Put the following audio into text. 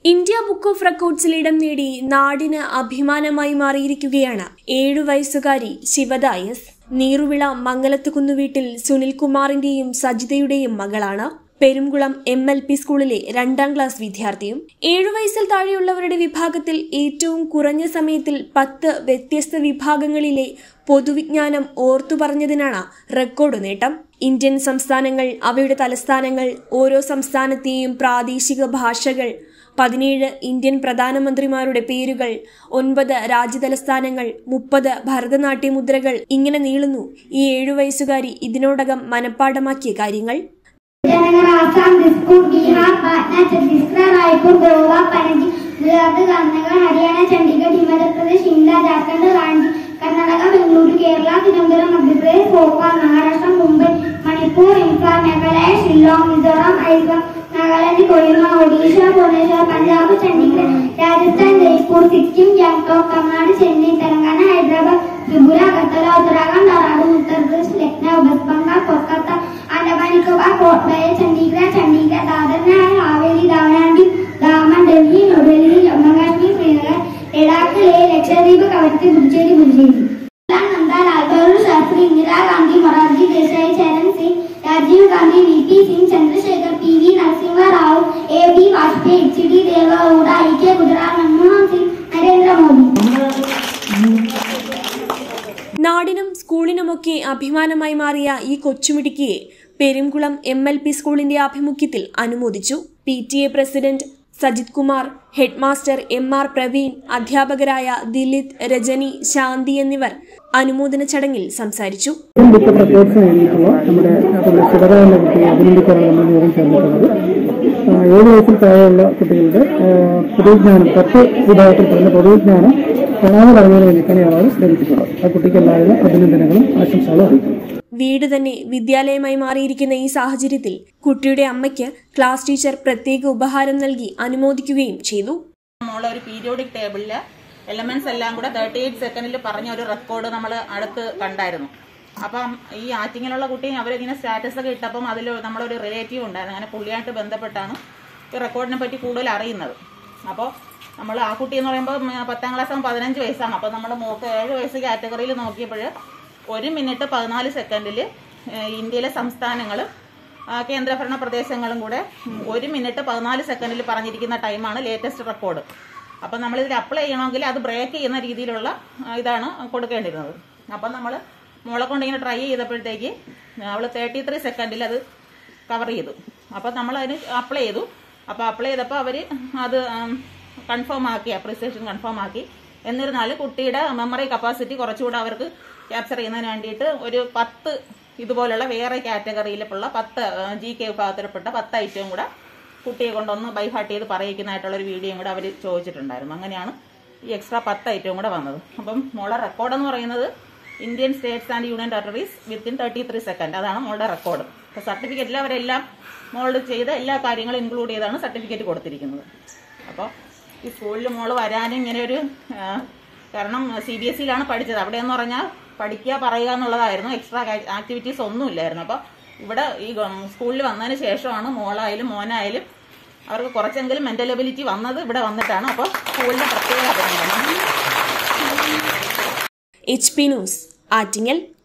India book of റെക്കോർഡ്സിൽ ഇടം നേടി നാടിന് അഭിമാനമായി മാറിയിരിക്കുകയാണ് ഏഴു വയസ്സുകാരി ശിവദ എസ് നീറുവിള മംഗലത്തുകുന്നു വീട്ടിൽ സുനിൽകുമാറിന്റെയും സജിതയുടെയും മകളാണ് പെരുംകുളം എം എൽ പി സ്കൂളിലെ രണ്ടാം ക്ലാസ് വിദ്യാർത്ഥിയും ഏഴു വയസ്സിൽ താഴെയുള്ളവരുടെ വിഭാഗത്തിൽ ഏറ്റവും കുറഞ്ഞ സമയത്തിൽ പത്ത് വ്യത്യസ്ത വിഭാഗങ്ങളിലെ പൊതുവിജ്ഞാനം ഓർത്തു പറഞ്ഞതിനാണ് റെക്കോർഡ് നേട്ടം ഇന്ത്യൻ സംസ്ഥാനങ്ങൾ അവയുടെ തലസ്ഥാനങ്ങൾ ഓരോ സംസ്ഥാനത്തെയും പ്രാദേശിക ഭാഷകൾ പതിനേഴ് ഇന്ത്യൻ പ്രധാനമന്ത്രിമാരുടെ പേരുകൾ ഒൻപത് രാജ്യതലസ്ഥാനങ്ങൾ മുപ്പത് ഭരതനാട്യ മുദ്രകൾ ഇങ്ങനെ നീളുന്നു ഈ ഏഴു വയസ്സുകാരി ഇതിനോടകം മനഃപ്പാടമാക്കിയ കാര്യങ്ങൾ ജനങ്ങൾ Assam Dispur Bihar Patna Chhattisgarh Raipur Goa Panaji Gujarat Karnataka Haryana Chandigarh Himachal Pradesh Shimla Jharkhand Ranchi Karnataka Bengaluru Kerala Thiruvananthapuram Madhya Pradesh Bhopal Maharashtra Mumbai Manipur Imphal Meghalaya Shillong Mizoram Aizawl Nagaland Kohima Odisha Bhubaneswar Punjab Chandigarh Rajasthan Jaipur Sikkim Gangtok Tamil Nadu Chennai Telangana Hyderabad Tripura Agartala Uttarakhand Dehradun Uttar Pradesh Lucknow West Bengal Kolkata Andaman Nicobar Port Blair Chandigarh Chandigarh Dadar Nagar Haveli ദാവനാണ്ടി Daman Delhi New Delhi Jammu Kashmir Srinagar Ladakh Leh Lakshadweep Kavaratti Puducherry Puducherry Nanda Lal Bahadur Shastri Indira Gandhi Morarji Desai Charan Singh Rajiv Gandhi V P Singh Chandrashekhar P V Narasimha Rao A B Vajpayee H D Deve Gowda I K Gujarat Manmohan Singh Narendra Modi നാടിനും സ്കൂളിനുമൊക്കെ അഭിമാനമായി മാറിയ ഈ കൊച്ചുമിടുക്കിയെ പെരുംകുളം എം എൽ പി സ്കൂളിന്റെ ആഭിമുഖ്യത്തിൽ അനുമോദിച്ചു P T A president Sajith Kumar headmaster M R Praveen അധ്യാപകരായ ദിലിത് രജനി ശാന്തി എന്നിവർ അനുമോദന ചടങ്ങിൽ സംസാരിച്ചു ബുക്ക് റെക്കോർഡ്സ് എഴുതിയിട്ടുള്ള നമ്മുടെ അതുപോലെ ശിവത എന്ന കുട്ടിയെ അഭിനന്ദിക്കാനാണ് നമ്മൾ യോഗം ചേർന്നിട്ടുള്ളത് ആ, ഏഴ് വയസ്സിൽ താഴെയുള്ള കുട്ടികളുടെ ആ, പൊതുവിജ്ഞാനം പത്ത് വിഭാഗത്തിൽപ്പെടുന്ന പൊതുവിജ്ഞാനം കാണാതെ പറഞ്ഞതിന് വേണ്ടിയിട്ടാണ് ഈ അവാർഡ് ലഭിച്ചിട്ടുള്ളത് ആ കുട്ടിക്ക് എല്ലാവിധ അഭിനന്ദനങ്ങളും ആശംസകളും അറിയിക്കുന്നു വീട് തന്നെ വിദ്യാലയമായി മാറിയിരിക്കുന്ന ഈ സാഹചര്യത്തിൽ കുട്ടിയുടെ അമ്മയ്ക്ക് ക്ലാസ് ടീച്ചർ പ്രത്യേക ഉപഹാരം നൽകി അനുമോദിക്കുകയും ചെയ്തു മോളെ ഒരു പീരിയോഡിക് ടേബിളില് എലമെന്റ്സ് എല്ലാം കൂടെ തേർട്ടി എയ്റ്റ് സെക്കൻഡിൽ പറഞ്ഞ ഒരു റെക്കോർഡ് നമ്മൾ അടുത്ത് കണ്ടായിരുന്നു അപ്പം ഈ ആറ്റിങ്ങിലുള്ള കുട്ടി അവരിങ്ങനെ സ്റ്റാറ്റസ് ഒക്കെ ഇട്ടപ്പം അതിൽ നമ്മളൊരു റിലേറ്റീവ് ഉണ്ടായിരുന്നു അങ്ങനെ പുള്ളിയായിട്ട് ബന്ധപ്പെട്ടാണ് ഈ റെക്കോർഡിനെ പറ്റി കൂടുതൽ അറിയുന്നത് അപ്പോൾ നമ്മൾ ആ കുട്ടി എന്ന് പറയുമ്പോൾ ഉം, പത്താം ക്ലാസ് ആകുമ്പോൾ പതിനഞ്ച് വയസ്സാണ് അപ്പോൾ നമ്മൾ മോക്ക് ഏഴ് വയസ്സ് കാറ്റഗറിയിൽ നോക്കിയപ്പോൾ ഒരു മിനിറ്റ് പതിനാല് സെക്കൻഡിൽ ഇന്ത്യയിലെ സംസ്ഥാനങ്ങൾ ആ, കേന്ദ്രഭരണ പ്രദേശങ്ങളും കൂടെ ഉം, ഒരു മിനിറ്റ് പതിനാല് സെക്കൻഡിൽ പറഞ്ഞിരിക്കുന്ന ടൈമാണ് ലേറ്റസ്റ്റ് റെക്കോർഡ് അപ്പം നമ്മൾ ഇതിൽ അപ്ലൈ ചെയ്യണമെങ്കിൽ അത് ബ്രേക്ക് ചെയ്യുന്ന രീതിയിലുള്ള ആ, ഇതാണ് കൊടുക്കേണ്ടിരുന്നത് അപ്പം നമ്മൾ മോളെ കൊണ്ട് ഇങ്ങനെ ട്രൈ ചെയ്തപ്പോഴത്തേക്ക് അവൾ തേർട്ടി ത്രീ സെക്കൻഡിൽ അത് കവർ ചെയ്തു അപ്പം നമ്മൾ അതിന് അപ്ലൈ ചെയ്തു അപ്പോൾ അപ്ലൈ ചെയ്തപ്പോൾ അവർ അത് കൺഫേം ആക്കി അപ്രിസിയേഷൻ കൺഫേം ആക്കി എന്നിരുന്നാലും കുട്ടിയുടെ മെമ്മറി കപ്പാസിറ്റി കുറച്ചുകൂടെ അവർക്ക് ക്യാപ്ചർ ചെയ്യുന്നതിന് വേണ്ടിയിട്ട് ഒരു പത്ത് ഇതുപോലുള്ള വേറെ കാറ്റഗറിയിലുള്ള പത്ത് ജി കെ വിഭാഗത്തിൽപ്പെട്ട പത്ത് ഐറ്റവും കൂടെ കുട്ടിയെ കൊണ്ടൊന്ന് ബൈഹാർട്ട് ചെയ്ത് പറയിക്കുന്നതായിട്ടുള്ള ഒരു വീഡിയോയും കൂടെ അവർ ചോദിച്ചിട്ടുണ്ടായിരുന്നു അങ്ങനെയാണ് ഈ എക്സ്ട്രാ പത്ത് ഐറ്റവും കൂടെ വന്നത് അപ്പം മോളെ റെക്കോർഡ് എന്ന് പറയുന്നത് Indian states and union territories within thirty three second അതാണ് മോളുടെ റെക്കോർഡ് അപ്പോൾ സർട്ടിഫിക്കറ്റിൽ അവരെല്ലാം മോള് ചെയ്ത എല്ലാ കാര്യങ്ങളും ഇൻക്ലൂഡ് ചെയ്താണ് സർട്ടിഫിക്കറ്റ് കൊടുത്തിരിക്കുന്നത് അപ്പോൾ ഈ സ്കൂളിൽ മോള് വരാനും ഇങ്ങനെ ഒരു ആ, കാരണം സി ബി എസ് സിയിലാണ് പഠിച്ചത് അവിടെ എന്ന് പറഞ്ഞാൽ പഠിക്കുക പറയുക എന്നുള്ളതായിരുന്നു എക്സ്ട്രാ ആക്ടിവിറ്റീസ് ഒന്നുമില്ലായിരുന്നു അപ്പോൾ ഇവിടെ ഈ സ്കൂളിൽ വന്നതിന് ശേഷമാണ് മോളായാലും മോനായാലും അവർക്ക് കുറച്ചെങ്കിലും മെന്റൽ എബിലിറ്റി വന്നത് ഇവിടെ വന്നിട്ടാണ് അപ്പോൾ സ്കൂളിന്റെ പ്രത്യേക അഭിനന്ദനം എച്ച് പി ന്യൂസ് ആറ്റിങ്ങൽ